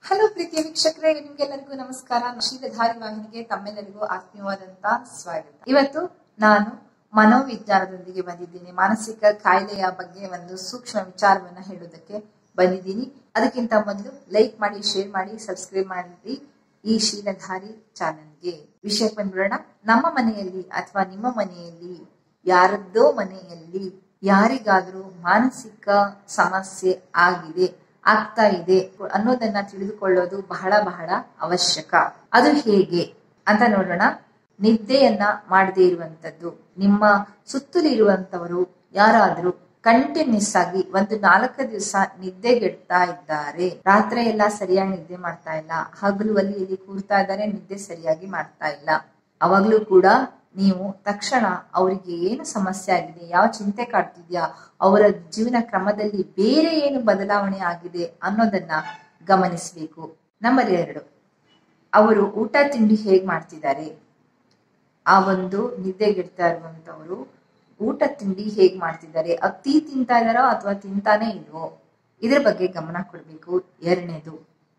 hello ಪ್ರೀತಿಯ ವೀಕ್ಷಕರೇ ನಿಮ್ಗೆಲ್ಲರಿಗೂ ನಮಸ್ಕಾರ ಶೀಲಧಾರಿ ವಾಹಿನಿಗೆ ತಮ್ಮೆಲ್ಲರಿಗೂ ಆತ್ಮೀಯವಾದಂತ ಸ್ವಾಗತ ಇವತ್ತು ನಾನು ಮನೋವಿಜ್ಞಾನದೊಂದಿಗೆ ಬಂದಿದ್ದೀನಿ ಮಾನಸಿಕ ಕಾಯಿಲೆಯ ಬಗ್ಗೆ ಒಂದು ಸೂಕ್ಷ್ಮ ವಿಚಾರವನ್ನ ಹೇಳೋದಕ್ಕೆ ಬಂದಿದ್ದೀನಿ ಅದಕ್ಕಿಂತ ಮೊದಲು ಲೈಕ್ ಮಾಡಿ ಶೇರ್ ಮಾಡಿ ಸಬ್ಸ್ಕ್ರೈಬ್ ಮಾಡಿ ಈ ಶೀಲಧಾರಿ ಚಾನಲ್ಗೆ ವಿಷಯಕ್ಕೆ ಬಂದ್ಬಿಡೋಣ ನಮ್ಮ ಮನೆಯಲ್ಲಿ ಅಥವಾ ನಿಮ್ಮ ಮನೆಯಲ್ಲಿ ಯಾರದ್ದೋ ಮನೆಯಲ್ಲಿ ಯಾರಿಗಾದ್ರೂ ಮಾನಸಿಕ ಸಮಸ್ಯೆ ಆಗಿದೆ ಆಗ್ತಾ ಇದೆ ಅನ್ನೋದನ್ನ ತಿಳಿದುಕೊಳ್ಳೋದು ಬಹಳ ಬಹಳ ಅವಶ್ಯಕ ಅದು ಹೇಗೆ ಅಂತ ನೋಡೋಣ ನಿದ್ದೆಯನ್ನ ಮಾಡದೇ ಇರುವಂತದ್ದು ನಿಮ್ಮ ಸುತ್ತಲೂ ಇರುವಂತವರು ಯಾರಾದ್ರೂ ಕಂಟಿನ್ಯೂಸ್ ಆಗಿ ಒಂದು ನಾಲ್ಕು ದಿವಸ ನಿದ್ದೆಗೆಡ್ತಾ ಇದ್ದಾರೆ ರಾತ್ರಿ ಎಲ್ಲ ಸರಿಯಾಗಿ ನಿದ್ದೆ ಮಾಡ್ತಾ ಇಲ್ಲ ಹಗಲು ಅಲ್ಲಿ ಇಲ್ಲಿ ಕೂರ್ತಾ ಇದ್ದಾರೆ ನಿದ್ದೆ ಸರಿಯಾಗಿ ಮಾಡ್ತಾ ಇಲ್ಲ ಅವಾಗ್ಲೂ ಕೂಡ ನೀವು ತಕ್ಷಣ ಅವರಿಗೆ ಏನು ಸಮಸ್ಯೆ ಆಗಿದೆ ಯಾವ ಚಿಂತೆ ಕಾಡ್ತಿದ್ಯಾ ಅವರ ಜೀವನ ಕ್ರಮದಲ್ಲಿ ಬೇರೆ ಏನು ಬದಲಾವಣೆ ಆಗಿದೆ ಅನ್ನೋದನ್ನ ಗಮನಿಸಬೇಕು ನಂಬರ್ ಎರಡು ಅವರು ಊಟ ತಿಂಡಿ ಹೇಗ್ ಮಾಡ್ತಿದ್ದಾರೆ ಆ ಒಂದು ನಿದ್ದೆಗೆಡ್ತಾ ಇರುವಂತವರು ಊಟ ತಿಂಡಿ ಹೇಗ್ ಮಾಡ್ತಿದ್ದಾರೆ ಅತಿ ತಿಂತಾ ಇದಾರೋ ಅಥವಾ ತಿಂತಾನೆ ಇಲ್ವೋ ಇದ್ರ ಬಗ್ಗೆ ಗಮನ ಕೊಡ್ಬೇಕು ಎರಡನೇದು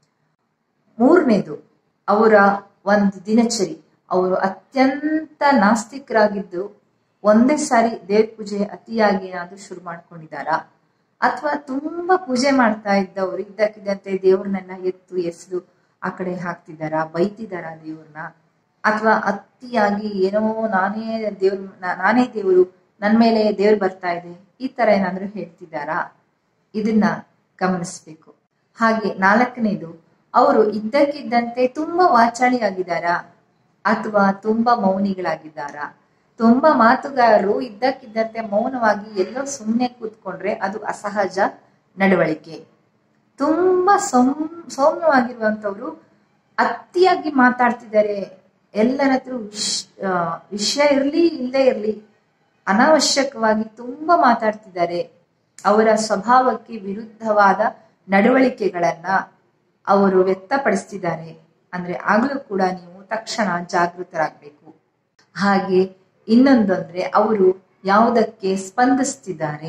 ಮೂರನೇದು ಅವರ ಒಂದು ದಿನಚರಿ ಅವರು ಅತ್ಯಂತ ನಾಸ್ತಿಕರಾಗಿದ್ದು ಒಂದೇ ಸಾರಿ ದೇವ್ರ ಪೂಜೆ ಅತಿಯಾಗಿ ಏನಾದ್ರೂ ಶುರು ಮಾಡ್ಕೊಂಡಿದಾರಾ ಅಥವಾ ತುಂಬಾ ಪೂಜೆ ಮಾಡ್ತಾ ಇದ್ದವರು ಇದ್ದಕ್ಕಿದ್ದಂತೆ ದೇವ್ರನ್ನೆಲ್ಲ ಎತ್ತು ಎಸೆದು ಆ ಕಡೆ ಹಾಕ್ತಿದಾರಾ ಬೈತಿದಾರಾ ದೇವ್ರನ್ನ ಅಥವಾ ಅತಿಯಾಗಿ ಏನೋ ನಾನೇ ದೇವ್ರ ನಾನೇ ದೇವರು ನನ್ ಮೇಲೆ ದೇವ್ರು ಬರ್ತಾ ಇದೆ ಈ ತರ ಏನಾದ್ರೂ ಹೇಳ್ತಿದಾರಾ ಇದನ್ನ ಗಮನಿಸ್ಬೇಕು ಹಾಗೆ ನಾಲ್ಕನೇದು ಅವರು ಇದ್ದಕ್ಕಿದ್ದಂತೆ ತುಂಬಾ ವಾಚಾಳಿಯಾಗಿದ್ದಾರಾ ಅಥವಾ ತುಂಬಾ ಮೌನಿಗಳಾಗಿದ್ದಾರಾ ತುಂಬಾ ಮಾತುಗಾರರು ಇದ್ದಕ್ಕಿದ್ದಂತೆ ಮೌನವಾಗಿ ಎಲ್ಲೋ ಸುಮ್ಮನೆ ಕೂತ್ಕೊಂಡ್ರೆ ಅದು ಅಸಹಜ ನಡವಳಿಕೆ ತುಂಬಾ ಸೌಮ್ ಸೌಮ್ಯವಾಗಿರುವಂತವ್ರು ಅತಿಯಾಗಿ ಮಾತಾಡ್ತಿದ್ದಾರೆ ಎಲ್ಲರ ಹತ್ರ ವಿಷಯ ಇರ್ಲಿ ಇಲ್ಲದೆ ಇರ್ಲಿ ಅನಾವಶ್ಯಕವಾಗಿ ತುಂಬಾ ಮಾತಾಡ್ತಿದ್ದಾರೆ ಅವರ ಸ್ವಭಾವಕ್ಕೆ ವಿರುದ್ಧವಾದ ನಡವಳಿಕೆಗಳನ್ನ ಅವರು ವ್ಯಕ್ತಪಡಿಸ್ತಿದ್ದಾರೆ ಅಂದ್ರೆ ಆಗ್ಲೂ ಕೂಡ ನೀವು ತಕ್ಷಣ ಜಾಗೃತರಾಗಬೇಕು ಹಾಗೆ ಇನ್ನೊಂದು ಅಂದ್ರೆ ಅವರು ಯಾವುದಕ್ಕೆ ಸ್ಪಂದಿಸ್ತಿದ್ದಾರೆ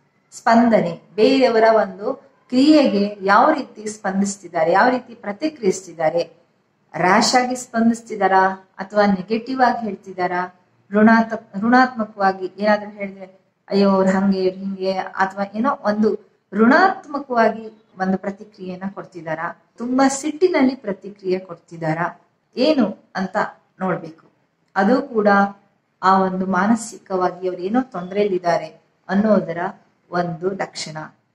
ಸ್ಪಂದನೆ ಬೇರೆಯವರ ಒಂದು ಕ್ರಿಯೆಗೆ ಯಾವ ರೀತಿ ಸ್ಪಂದಿಸ್ತಿದ್ದಾರೆ ಯಾವ ರೀತಿ ಪ್ರತಿಕ್ರಿಯಿಸ್ತಿದ್ದಾರೆ ರ್ಯಾಶ್ ಆಗಿ ಸ್ಪಂದಿಸ್ತಿದಾರಾ ಅಥವಾ ನೆಗೆಟಿವ್ ಆಗಿ ಹೇಳ್ತಿದಾರಾ ಋಣಾತ್ಮ ಋಣಾತ್ಮಕವಾಗಿ ಏನಾದ್ರೂ ಹೇಳಿದ್ರೆ ಅಯ್ಯೋ ಅವ್ರು ಹಂಗೆ ಇವ್ರು ಹಿಂಗೆ ಅಥವಾ ಏನೋ ಒಂದು ಋಣಾತ್ಮಕವಾಗಿ ಒಂದು ಪ್ರತಿಕ್ರಿಯೆನ ಕೊಡ್ತಿದಾರಾ ತುಂಬಾ ಸಿಟ್ಟಿನಲ್ಲಿ ಪ್ರತಿಕ್ರಿಯೆ ಕೊಡ್ತಿದಾರಾ ಏನು ಅಂತ ನೋಡ್ಬೇಕು ಅದು ಕೂಡ ಆ ಒಂದು ಮಾನಸಿಕವಾಗಿ ಅವ್ರು ಏನೋ ತೊಂದರೆಯಲ್ಲಿದ್ದಾರೆ ಅನ್ನೋದರ ಒಂದು ಲಕ್ಷಣ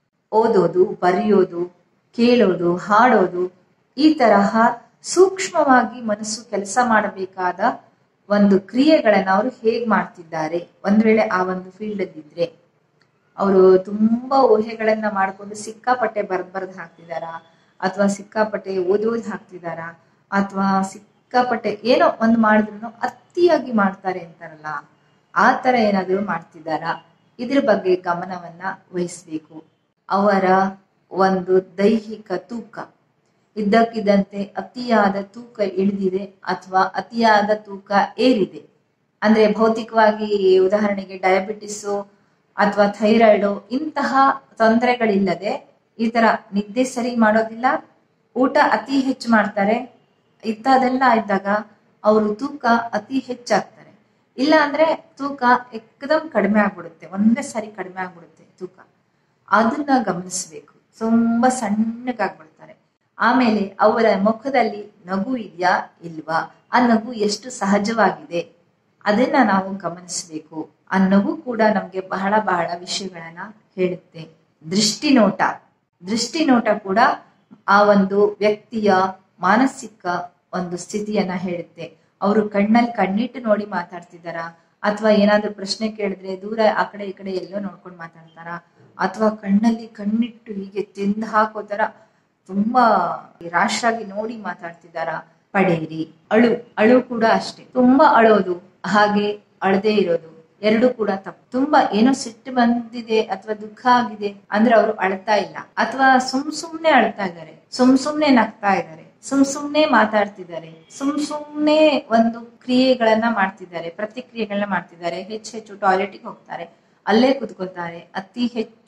ಓದೋದು ಬರೆಯೋದು ಕೇಳೋದು ಹಾಡೋದು ಈ ತರಹ ಸೂಕ್ಷ್ಮವಾಗಿ ಮನಸ್ಸು ಕೆಲಸ ಮಾಡಬೇಕಾದ ಒಂದು ಕ್ರಿಯೆಗಳನ್ನ ಅವರು ಹೇಗ್ ಮಾಡ್ತಿದ್ದಾರೆ ಒಂದ್ ವೇಳೆ ಆ ಒಂದು ಫೀಲ್ಡ್ ಅಲ್ಲಿ ಇದ್ರೆ ಅವರು ತುಂಬಾ ಊಹೆಗಳನ್ನ ಮಾಡ್ಕೊಂಡು ಸಿಕ್ಕಾಪಟ್ಟೆ ಬರ್ದ್ ಬರ್ದ್ ಹಾಕ್ತಿದಾರಾ ಅಥವಾ ಸಿಕ್ಕಾಪಟ್ಟೆ ಓದೋದ್ ಹಾಕ್ತಿದಾರಾ ಅಥವಾ ಸಿಕ್ಕಾಪಟ್ಟೆ ಏನೋ ಒಂದು ಮಾಡಿದ್ರು ಅತಿಯಾಗಿ ಮಾಡ್ತಾರೆ ಅಂತಾರಲ್ಲ ಆ ತರ ಏನಾದ್ರು ಮಾಡ್ತಿದಾರಾ ಇದ್ರ ಬಗ್ಗೆ ಗಮನವನ್ನ ವಹಿಸ್ಬೇಕು ಅವರ ಒಂದು ದೈಹಿಕ ತೂಕ ಇದ್ದಕ್ಕಿದ್ದಂತೆ ಅತಿಯಾದ ತೂಕ ಇಳಿದಿದೆ ಅಥವಾ ಅತಿಯಾದ ತೂಕ ಏರಿದೆ ಅಂದ್ರೆ ಭೌತಿಕವಾಗಿ ಉದಾಹರಣೆಗೆ ಡಯಾಬಿಟಿಸು ಅಥವಾ ಥೈರಾಯ್ಡು ಇಂತಹ ತೊಂದರೆಗಳಿಲ್ಲದೆ ಈ ತರ ನಿದ್ದೆ ಸರಿ ಮಾಡೋದಿಲ್ಲ ಊಟ ಅತಿ ಹೆಚ್ಚು ಮಾಡ್ತಾರೆ ಇಂಥದೆಲ್ಲ ಇದ್ದಾಗ ಅವರು ತೂಕ ಅತಿ ಹೆಚ್ಚಾಗ್ತಾರೆ ಇಲ್ಲ ಅಂದ್ರೆ ತೂಕ ಎಕ್ದಮ್ ಕಡಿಮೆ ಆಗ್ಬಿಡುತ್ತೆ ಒಂದೇ ಸಾರಿ ಕಡಿಮೆ ಆಗ್ಬಿಡುತ್ತೆ ತೂಕ ಅದನ್ನ ಗಮನಿಸ್ಬೇಕು ತುಂಬಾ ಸಣ್ಣಗಾಗ್ಬಿಡ್ತಾರೆ ಆಮೇಲೆ ಅವರ ಮುಖದಲ್ಲಿ ನಗು ಇದೆಯಾ ಇಲ್ವಾ ಆ ನಗು ಎಷ್ಟು ಸಹಜವಾಗಿದೆ ಅದನ್ನ ನಾವು ಗಮನಿಸಬೇಕು ಆ ನಗು ಕೂಡ ನಮ್ಗೆ ಬಹಳ ಬಹಳ ವಿಷಯಗಳನ್ನ ಹೇಳುತ್ತೆ ದೃಷ್ಟಿ ನೋಟ ದೃಷ್ಟಿ ನೋಟ ಕೂಡ ಆ ಒಂದು ವ್ಯಕ್ತಿಯ ಮಾನಸಿಕ ಒಂದು ಸ್ಥಿತಿಯನ್ನ ಹೇಳುತ್ತೆ ಅವರು ಕಣ್ಣಲ್ಲಿ ಕಣ್ಣಿಟ್ಟು ನೋಡಿ ಮಾತಾಡ್ತಿದಾರ ಅಥವಾ ಏನಾದ್ರೂ ಪ್ರಶ್ನೆ ಕೇಳಿದ್ರೆ ದೂರ ಆ ಕಡೆ ಈ ಕಡೆ ಎಲ್ಲೋ ನೋಡ್ಕೊಂಡು ಮಾತಾಡ್ತಾರ ಅಥವಾ ಕಣ್ಣಲ್ಲಿ ಕಣ್ಣಿಟ್ಟು ಹೀಗೆ ತಿಂದು ಹಾಕೋತರ ತುಂಬಾ ರಾಶಾಗಿ ನೋಡಿ ಮಾತಾಡ್ತಿದಾರ ಪಡೇರಿ ಅಳು ಅಳು ಕೂಡ ಅಷ್ಟೇ ತುಂಬಾ ಅಳೋದು ಹಾಗೆ ಅಳದೇ ಇರೋದು ಎರಡು ಕೂಡ ತಪ್ಪು ತುಂಬಾ ಏನೋ ಸಿಟ್ಟು ಬಂದಿದೆ ಅಥವಾ ದುಃಖ ಆಗಿದೆ ಅಂದ್ರೆ ಅವರು ಅಳ್ತಾ ಇಲ್ಲ ಅಥವಾ ಸುಮ್ ಸುಮ್ನೆ ಅಳ್ತಾ ಇದ್ದಾರೆ ಸುಮ್ ಸುಮ್ನೆ ನಗ್ತಾ ಇದ್ದಾರೆ ಸುಮ್ ಸುಮ್ನೆ ಮಾತಾಡ್ತಿದ್ದಾರೆ ಸುಮ್ ಸುಮ್ನೆ ಒಂದು ಕ್ರಿಯೆಗಳನ್ನ ಮಾಡ್ತಿದ್ದಾರೆ ಪ್ರತಿಕ್ರಿಯೆಗಳನ್ನ ಮಾಡ್ತಿದ್ದಾರೆ ಹೆಚ್ಚು ಹೆಚ್ಚು ಟಾಯ್ಲೆಟ್ಗೆ ಹೋಗ್ತಾರೆ ಅಲ್ಲೇ ಕುತ್ಕೋತಾರೆ ಅತಿ ಹೆಚ್ಚು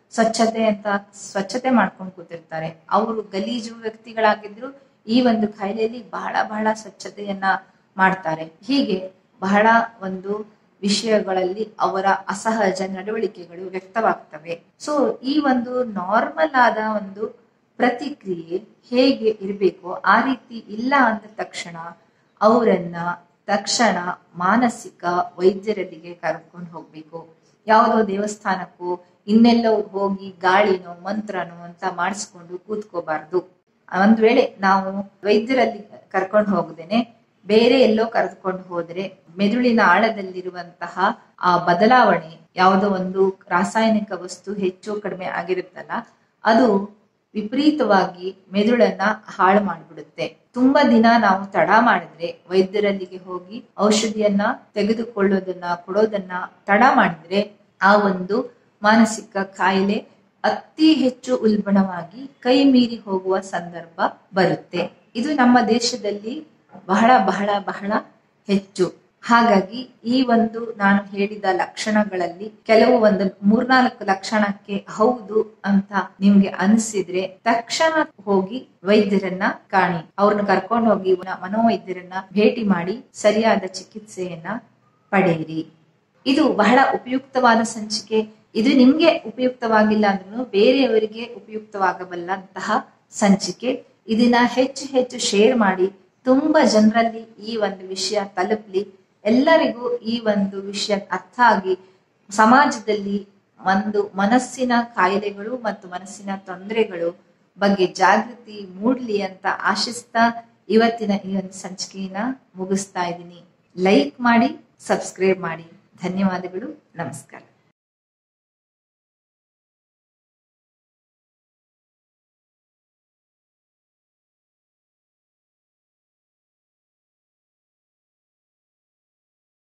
ಸ್ವಚ್ಛತೆ ಅಂತ ಸ್ವಚ್ಛತೆ ಮಾಡ್ಕೊಂಡು ಕೂತಿರ್ತಾರೆ ಅವರು ಗಲೀಜು ವ್ಯಕ್ತಿಗಳಾಗಿದ್ರು ಈ ಒಂದು ಕಾಯಿಲೆಯಲ್ಲಿ ಬಹಳ ಬಹಳ ಸ್ವಚ್ಛತೆಯನ್ನ ಮಾಡ್ತಾರೆ ಹೀಗೆ ಬಹಳ ಒಂದು ವಿಷಯಗಳಲ್ಲಿ ಅವರ ಅಸಹಜ ನಡವಳಿಕೆಗಳು ವ್ಯಕ್ತವಾಗ್ತವೆ ಸೊ ಈ ಒಂದು ನಾರ್ಮಲ್ ಆದ ಒಂದು ಪ್ರತಿಕ್ರಿಯೆ ಹೇಗೆ ಇರಬೇಕು ಆ ರೀತಿ ಇಲ್ಲ ಅಂದ ತಕ್ಷಣ ಅವರನ್ನ ತಕ್ಷಣ ಮಾನಸಿಕ ವೈದ್ಯರಲ್ಲಿಗೆ ಕರ್ಕೊಂಡು ಹೋಗ್ಬೇಕು ಯಾವುದೋ ದೇವಸ್ಥಾನಕ್ಕೂ ಇನ್ನೆಲ್ಲೋ ಹೋಗಿ ಗಾಳಿನೋ ಮಂತ್ರನೋ ಅಂತ ಮಾಡಿಸ್ಕೊಂಡು ಕೂತ್ಕೋಬಾರ್ದು ಒಂದ್ ವೇಳೆ ನಾವು ವೈದ್ಯರಲ್ಲಿ ಕರ್ಕೊಂಡು ಹೋಗದೇನೆ ಬೇರೆ ಎಲ್ಲೋ ಕರೆದುಕೊಂಡು ಹೋದ್ರೆ ಮೆದುಳಿನ ಆಳದಲ್ಲಿರುವಂತಹ ಆ ಬದಲಾವಣೆ ಯಾವುದೋ ಒಂದು ರಾಸಾಯನಿಕ ವಸ್ತು ಹೆಚ್ಚು ಕಡಿಮೆ ಆಗಿರುತ್ತಲ್ಲ ಅದು ವಿಪರೀತವಾಗಿ ಮೆದುಳನ್ನ ಹಾಳು ಮಾಡಿಬಿಡುತ್ತೆ ತುಂಬಾ ದಿನ ನಾವು ತಡ ಮಾಡಿದ್ರೆ ವೈದ್ಯರಲ್ಲಿಗೆ ಹೋಗಿ ಔಷಧಿಯನ್ನ ತೆಗೆದುಕೊಳ್ಳೋದನ್ನ ಕೊಡೋದನ್ನ ತಡ ಮಾಡಿದ್ರೆ ಆ ಒಂದು ಮಾನಸಿಕ ಕಾಯಿಲೆ ಅತಿ ಹೆಚ್ಚು ಉಲ್ಬಣವಾಗಿ ಕೈ ಮೀರಿ ಹೋಗುವ ಸಂದರ್ಭ ಬರುತ್ತೆ ಇದು ನಮ್ಮ ದೇಶದಲ್ಲಿ ಬಹಳ ಬಹಳ ಬಹಳ ಹೆಚ್ಚು ಹಾಗಾಗಿ ಈ ಒಂದು ನಾನು ಹೇಳಿದ ಲಕ್ಷಣಗಳಲ್ಲಿ ಕೆಲವು ಒಂದು ಮೂರ್ನಾಲ್ಕು ಲಕ್ಷಣಕ್ಕೆ ಹೌದು ಅಂತ ನಿಮ್ಗೆ ಅನಿಸಿದ್ರೆ ತಕ್ಷಣ ಹೋಗಿ ವೈದ್ಯರನ್ನ ಕಾಣಿ ಅವ್ರನ್ನ ಕರ್ಕೊಂಡು ಹೋಗಿ ಮನೋವೈದ್ಯರನ್ನ ಭೇಟಿ ಮಾಡಿ ಸರಿಯಾದ ಚಿಕಿತ್ಸೆಯನ್ನ ಪಡೆಯಿರಿ ಇದು ಬಹಳ ಉಪಯುಕ್ತವಾದ ಸಂಚಿಕೆ ಇದು ನಿಮ್ಗೆ ಉಪಯುಕ್ತವಾಗಿಲ್ಲ ಅಂದ್ರೂ ಬೇರೆಯವರಿಗೆ ಉಪಯುಕ್ತವಾಗಬಲ್ಲಂತಹ ಸಂಚಿಕೆ ಇದನ್ನ ಹೆಚ್ಚು ಹೆಚ್ಚು ಶೇರ್ ಮಾಡಿ ತುಂಬಾ ಜನರಲ್ಲಿ ಈ ಒಂದು ವಿಷಯ ತಲುಪಲಿ ಎಲ್ಲರಿಗೂ ಈ ಒಂದು ವಿಷಯ ಅರ್ಥ ಆಗಿ ಸಮಾಜದಲ್ಲಿ ಒಂದು ಮನಸ್ಸಿನ ಕಾಯಿಲೆಗಳು ಮತ್ತು ಮನಸ್ಸಿನ ತೊಂದರೆಗಳು ಬಗ್ಗೆ ಜಾಗೃತಿ ಮೂಡ್ಲಿ ಅಂತ ಆಶಿಸ್ತಾ ಇವತ್ತಿನ ಈ ಒಂದು ಸಂಚಿಕೆಯನ್ನ ಮುಗಿಸ್ತಾ ಇದ್ದೀನಿ ಲೈಕ್ ಮಾಡಿ ಸಬ್ಸ್ಕ್ರೈಬ್ ಮಾಡಿ ಧನ್ಯವಾದಗಳು ನಮಸ್ಕಾರ